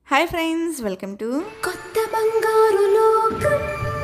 hi friends welcome to కొత్త బంగారు లోకం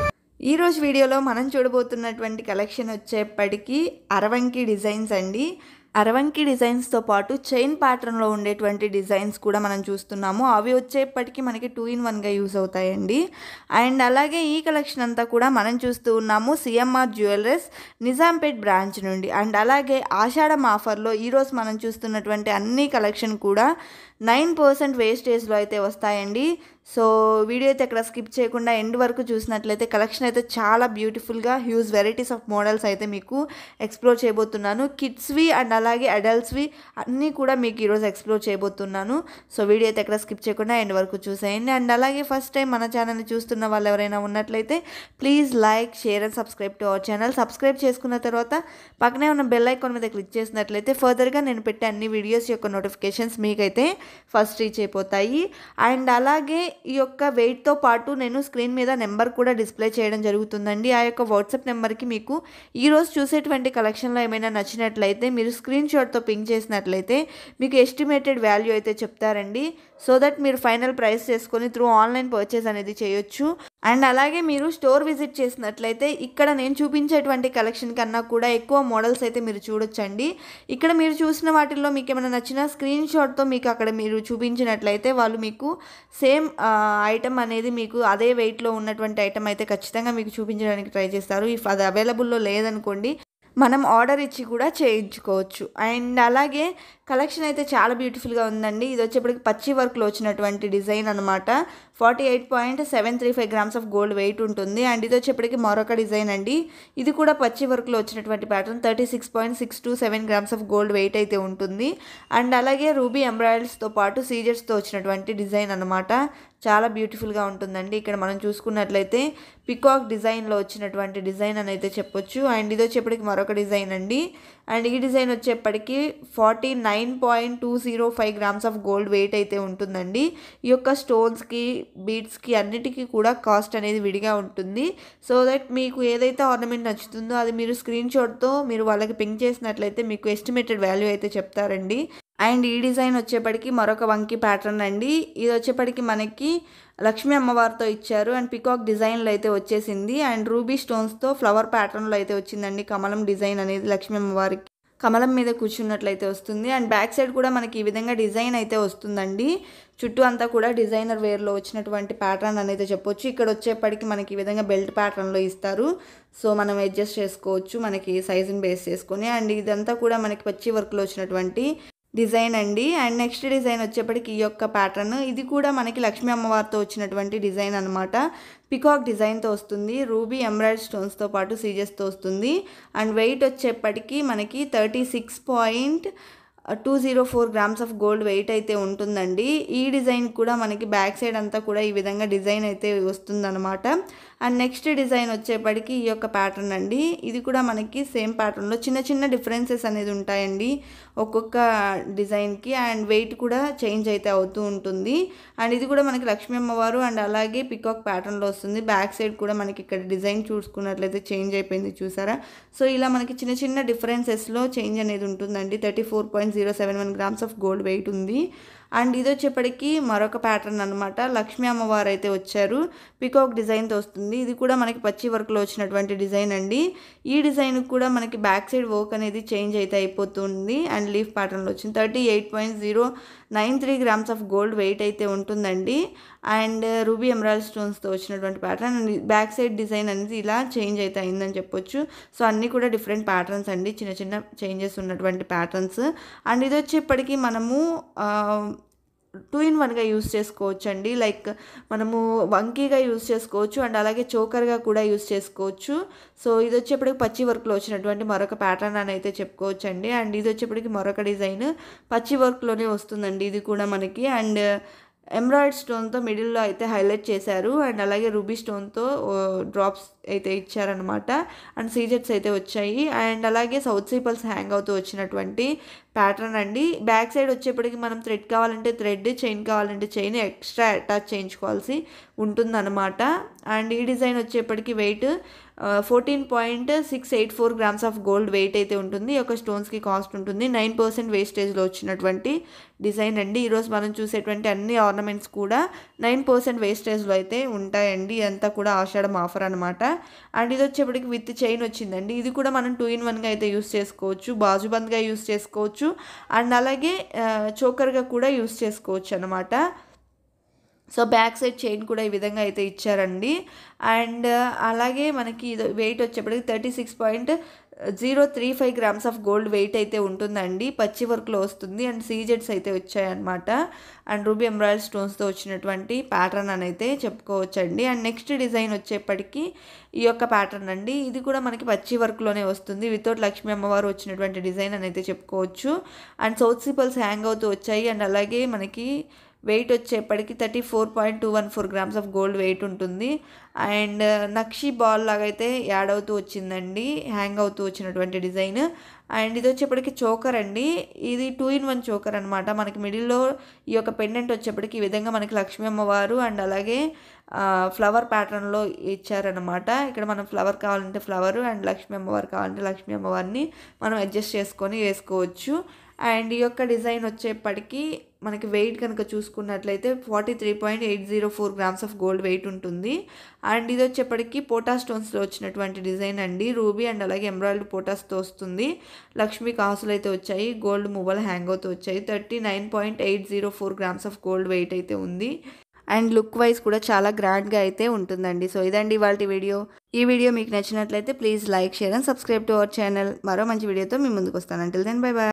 ఈరోజు వీడియోలో మనం చూడబోతున్నటువంటి కలెక్షన్ వచ్చేప్పటికి అరవంకి డిజైన్స్ అండి అరవంకి డిజైన్స్తో పాటు చైన్ ప్యాటర్న్లో ఉండేటువంటి డిజైన్స్ కూడా మనం చూస్తున్నాము అవి వచ్చేప్పటికి మనకి టూ ఇన్ వన్గా యూస్ అవుతాయండి అండ్ అలాగే ఈ కలెక్షన్ అంతా కూడా మనం చూస్తూ ఉన్నాము సిఎంఆర్ జ్యువెలర్స్ నిజాంపేట్ బ్రాంచ్ నుండి అండ్ అలాగే ఆషాఢం ఆఫర్లో ఈరోజు మనం చూస్తున్నటువంటి అన్ని కలెక్షన్ కూడా నైన్ పర్సెంట్ వేస్టేజ్లో అయితే వస్తాయండి సో వీడియో అయితే ఎక్కడ స్కిప్ చేయకుండా ఎండ్ వరకు చూసినట్లయితే కలెక్షన్ అయితే చాలా బ్యూటిఫుల్గా హ్యూజ్ వెరైటీస్ ఆఫ్ మోడల్స్ అయితే మీకు ఎక్స్ప్లోర్ చేయబోతున్నాను కిడ్స్వి అండ్ అలాగే అడల్ట్స్వి అన్నీ కూడా మీకు ఈరోజు ఎక్స్ప్లోర్ చేయబోతున్నాను సో వీడియో అయితే ఎక్కడ స్కిప్ చేయకుండా ఎండ్ వరకు చూసేయండి అండ్ అలాగే ఫస్ట్ టైం మన ఛానల్ని చూస్తున్న వాళ్ళు ఎవరైనా ఉన్నట్లయితే please like share and subscribe to our channel subscribe చేసుకున్న తర్వాత పక్కనే ఉన్న బెల్ ఐకాన్ మీద క్లిక్ చేసినట్లయితే ఫర్దర్గా నేను పెట్టే అన్ని వీడియోస్ యొక్క నోటిఫికేషన్స్ మీకైతే ఫస్ట్ రీచ్ అయిపోతాయి అండ్ అలాగే ఈ యొక్క వెయిట్తో పాటు నేను స్క్రీన్ మీద నెంబర్ కూడా డిస్ప్లే చేయడం జరుగుతుందండి ఆ యొక్క వాట్సాప్ నెంబర్కి మీకు ఈరోజు చూసేటువంటి కలెక్షన్లో ఏమైనా నచ్చినట్లయితే మీరు స్క్రీన్ షాట్తో పింక్ చేసినట్లయితే మీకు ఎస్టిమేటెడ్ వాల్యూ అయితే చెప్తారండి సో దట్ మీరు ఫైనల్ ప్రైస్ చేసుకొని త్రూ ఆన్లైన్ పర్చేస్ అనేది చేయొచ్చు అండ్ అలాగే మీరు స్టోర్ విజిట్ చేసినట్లయితే ఇక్కడ నేను చూపించేటువంటి కలెక్షన్ కన్నా కూడా ఎక్కువ మోడల్స్ అయితే మీరు చూడొచ్చండి ఇక్కడ మీరు చూసిన వాటిల్లో మీకు ఏమైనా నచ్చిన స్క్రీన్ షాట్తో మీకు అక్కడ మీరు చూపించినట్లయితే వాళ్ళు మీకు సేమ్ ఐటమ్ అనేది మీకు అదే వెయిట్లో ఉన్నటువంటి ఐటమ్ అయితే ఖచ్చితంగా మీకు చూపించడానికి ట్రై చేస్తారు ఇఫ్ అది అవైలబుల్లో లేదనుకోండి మనం ఆర్డర్ ఇచ్చి కూడా చేయించుకోవచ్చు అండ్ అలాగే కలెక్షన్ అయితే చాలా బ్యూటిఫుల్గా ఉందండి ఇది వచ్చేప్పటికి పచ్చి వర్క్లో వచ్చినటువంటి డిజైన్ అనమాట forty eight point seven three five grams of gold weight ఉంటుంది అండ్ ఇది వచ్చేప్పటికి మరొక డిజైన్ అండి ఇది కూడా పచ్చి వర్క్లో వచ్చినటువంటి pattern thirty six point six two seven grams of gold weight అయితే ఉంటుంది అండ్ అలాగే రూబీ ఎంబ్రాయిడరీస్తో పాటు సీజర్స్తో వచ్చినటువంటి డిజైన్ అనమాట చాలా బ్యూటిఫుల్గా ఉంటుందండి ఇక్కడ మనం చూసుకున్నట్లయితే పికాక్ డిజైన్లో వచ్చినటువంటి డిజైన్ అని అయితే చెప్పొచ్చు అండ్ ఇది వచ్చేప్పటికి మరొక డిజైన్ అండి అండ్ ఈ డిజైన్ వచ్చేప్పటికి forty nine point two zero five grams of gold weight అయితే ఉంటుందండి ఈ యొక్క స్టోన్స్కి బీడ్స్కి అన్నిటికీ కూడా కాస్ట్ అనేది విడిగా ఉంటుంది సో దట్ మీకు ఏదైతే ఆర్నమెంట్ నచ్చుతుందో అది మీరు స్క్రీన్ షాట్తో మీరు వాళ్ళకి పింక్ చేసినట్లయితే మీకు ఎస్టిమేటెడ్ వాల్యూ అయితే చెప్తారండి అండ్ ఈ డిజైన్ వచ్చేప్పటికి మరొక వంకి ప్యాటర్న్ అండి ఇది వచ్చేప్పటికి మనకి లక్ష్మీ అమ్మవారితో ఇచ్చారు అండ్ పికాక్ డిజైన్లో అయితే వచ్చేసింది అండ్ రూబీ స్టోన్స్తో ఫ్లవర్ ప్యాటర్న్లో అయితే వచ్చిందండి కమలం డిజైన్ అనేది లక్ష్మీ అమ్మవారికి కమలం మీద కూర్చున్నట్లయితే వస్తుంది అండ్ బ్యాక్ సైడ్ కూడా మనకి ఈ విధంగా డిజైన్ అయితే వస్తుందండి చుట్టూ అంతా కూడా డిజైనర్ వేర్లో వచ్చినటువంటి ప్యాటర్న్ అనేది చెప్పొచ్చు ఇక్కడ వచ్చేప్పటికి మనకి ఈ విధంగా బెల్ట్ ప్యాటర్న్లో ఇస్తారు సో మనం అడ్జస్ట్ చేసుకోవచ్చు మనకి సైజుని బేస్ చేసుకొని అండ్ ఇదంతా కూడా మనకి పచ్చి వర్క్లో వచ్చినటువంటి డిజైన్ అండి అండ్ నెక్స్ట్ డిజైన్ వచ్చేప్పటికి ఈ యొక్క ప్యాటర్న్ ఇది కూడా మనకి లక్ష్మీ అమ్మవారితో వచ్చినటువంటి డిజైన్ అనమాట పికాక్ డిజైన్తో వస్తుంది రూబీ ఎంబ్రాయిడ్ స్టోన్స్తో పాటు సీజెస్తో వస్తుంది అండ్ వెయిట్ వచ్చేప్పటికి మనకి thirty six point two zero four grams of gold weight అయితే ఉంటుందండి ఈ డిజైన్ కూడా మనకి బ్యాక్ సైడ్ అంతా కూడా ఈ విధంగా డిజైన్ అయితే వస్తుందన్నమాట అండ్ నెక్స్ట్ డిజైన్ వచ్చేప్పటికి ఈ యొక్క ప్యాటర్న్ అండి ఇది కూడా మనకి సేమ్ ప్యాటర్న్లో చిన్న చిన్న డిఫరెన్సెస్ అనేది ఉంటాయండి ఒక్కొక్క డిజైన్కి అండ్ వెయిట్ కూడా చేంజ్ అయితే అవుతూ ఉంటుంది అండ్ ఇది కూడా మనకి లక్ష్మీ అమ్మవారు అండ్ అలాగే పికాక్ ప్యాటర్న్లో వస్తుంది బ్యాక్ సైడ్ కూడా మనకి ఇక్కడ డిజైన్ చూసుకున్నట్లయితే చేంజ్ అయిపోయింది చూసారా సో ఇలా మనకి చిన్న చిన్న డిఫరెన్సెస్లో చేంజ్ అనేది ఉంటుందండి thirty four point zero seven one grams of gold weight ఉంది అండ్ ఇది వచ్చేప్పటికి మరొక ప్యాటర్న్ అనమాట లక్ష్మీ అమ్మవారు అయితే వచ్చారు పికాక్ డిజైన్తో వస్తుంది ఇది కూడా మనకి పచ్చి వర్క్లో వచ్చినటువంటి డిజైన్ అండి ఈ డిజైన్ కూడా మనకి బ్యాక్ సైడ్ వర్క్ అనేది చేంజ్ అయితే అయిపోతుంది అండ్ లీఫ్ ప్యాటర్న్లో వచ్చింది thirty eight point zero nine three grams of gold weight అయితే ఉంటుందండి అండ్ రూబీ ఎమరాల్డ్ స్టోన్స్తో వచ్చినటువంటి pattern and back side design అనేది ఇలా చేంజ్ అయితే అయిందని చెప్పొచ్చు సో అన్నీ కూడా డిఫరెంట్ ప్యాటర్న్స్ అండి చిన్న చిన్న చేంజెస్ ఉన్నటువంటి ప్యాటర్న్స్ అండ్ ఇది వచ్చేప్పటికి మనము టూ ఇన్ వన్గా యూస్ చేసుకోవచ్చు అండి లైక్ మనము వంకీగా యూస్ చేసుకోవచ్చు అండ్ అలాగే చోకర్గా కూడా యూస్ చేసుకోవచ్చు సో ఇది వచ్చేప్పటికి పచ్చి వర్క్లో వచ్చినటువంటి మరొక ప్యాటర్న్ అని అయితే చెప్పుకోవచ్చు అండి అండ్ ఇది వచ్చేప్పటికి మరొక డిజైన్ పచ్చి వర్క్లోనే వస్తుందండి ఇది కూడా మనకి అండ్ ఎంబ్రాయిడ్ స్టోన్తో మిడిల్లో అయితే హైలైట్ చేశారు అండ్ అలాగే రూబీ స్టోన్తో డ్రాప్స్ అయితే ఇచ్చారనమాట అండ్ సీజెట్స్ అయితే వచ్చాయి అండ్ అలాగే సౌత్ సీపల్స్ హ్యాంగ్ అవుతూ వచ్చినటువంటి ప్యాటర్న్ అండి బ్యాక్ సైడ్ వచ్చేప్పటికి మనం థ్రెడ్ కావాలంటే థ్రెడ్ చైన్ కావాలంటే చైన్ ఎక్స్ట్రా అటాచ్ చేయించుకోవాల్సి ఉంటుందన్నమాట అండ్ ఈ డిజైన్ వచ్చేప్పటికి weight fourteen point six eight four grams of gold weight అయితే ఉంటుంది ఈ యొక్క స్టోన్స్కి కాస్ట్ ఉంటుంది నైన్ పర్సెంట్ వేస్టేజ్లో వచ్చినటువంటి డిజైన్ అండి ఈరోజు మనం చూసేటువంటి అన్ని ఆర్నమెంట్స్ కూడా నైన్ పర్సెంట్ వేస్టేజ్లో అయితే ఉంటాయండి ఇదంతా కూడా ఆషాఢం ఆఫర్ అనమాట అండ్ ఇది వచ్చేప్పటికి విత్ చైన్ వచ్చిందండి ఇది కూడా మనం టూ ఇన్ వన్గా అయితే యూస్ చేసుకోవచ్చు బాజుబంద్గా యూస్ చేసుకోవచ్చు అండ్ అలాగే చోకర్గా కూడా యూస్ చేసుకోవచ్చు అనమాట సో బ్యాక్ సైడ్ చైన్ కూడా ఈ విధంగా అయితే ఇచ్చారండి అండ్ అలాగే మనకి ఇది వెయిట్ వచ్చేప్పటికి thirty six point zero three five grams of gold weight అయితే ఉంటుందండి పచ్చి వర్క్లో వస్తుంది అండ్ సీజెడ్స్ అయితే వచ్చాయన్నమాట అండ్ రూబీ ఎంబ్రాయిడ్ స్టోన్స్తో వచ్చినటువంటి ప్యాటర్న్ అని అయితే చెప్పుకోవచ్చండి అండ్ నెక్స్ట్ డిజైన్ వచ్చేప్పటికి ఈ యొక్క ప్యాటర్న్ అండి ఇది కూడా మనకి పచ్చి వర్క్లోనే వస్తుంది వితౌట్ లక్ష్మీ అమ్మవారు వచ్చినటువంటి డిజైన్ అని అయితే చెప్పుకోవచ్చు అండ్ సౌత్ సిపల్స్ హ్యాంగ్ అవుతూ వచ్చాయి అండ్ అలాగే మనకి వెయిట్ వచ్చేప్పటికి thirty four point two one four grams of gold weight ఉంటుంది అండ్ నక్షి బాల్ లాగా అయితే యాడ్ అవుతూ వచ్చిందండి హ్యాంగ్ అవుతూ వచ్చినటువంటి డిజైన్ అండ్ ఇది వచ్చేప్పటికి చోకర్ అండి ఇది టూ ఇన్ వన్ చోకర్ అనమాట మనకి మిడిల్లో ఈ యొక్క పెండెంట్ వచ్చేప్పటికి ఈ విధంగా మనకి లక్ష్మీ అమ్మవారు అండ్ అలాగే ఫ్లవర్ ప్యాటర్న్లో ఇచ్చారనమాట ఇక్కడ మనం ఫ్లవర్ కావాలంటే ఫ్లవర్ అండ్ లక్ష్మీ అమ్మవారు కావాలంటే లక్ష్మీ అమ్మవారిని మనం అడ్జస్ట్ చేసుకొని వేసుకోవచ్చు అండ్ ఈ యొక్క డిజైన్ వచ్చేప్పటికి మనకి వెయిట్ కనుక చూసుకున్నట్లయితే forty three point eight zero four grams of gold weight ఉంటుంది అండ్ ఇది వచ్చేప్పటికి పోటా స్టోన్స్లో వచ్చినటువంటి డిజైన్ అండి రూబీ అండ్ అలాగే ఎంబ్రాయిడరీ పోటాస్తో వస్తుంది లక్ష్మీ కాసులు అయితే వచ్చాయి గోల్డ్ మువ్వలు హ్యాంగ్ అవుతూ వచ్చాయి thirty nine point eight zero four grams of gold weight అయితే ఉంది అండ్ లుక్ వైజ్ కూడా చాలా గ్రాండ్గా అయితే ఉంటుందండి సో ఇదండి ఇవాళ వీడియో ఈ వీడియో మీకు నచ్చినట్లయితే please like share and subscribe to our channel మరో మంచి వీడియోతో మీ ముందుకు వస్తాను అంటిల్ దెన్ బై బాయ్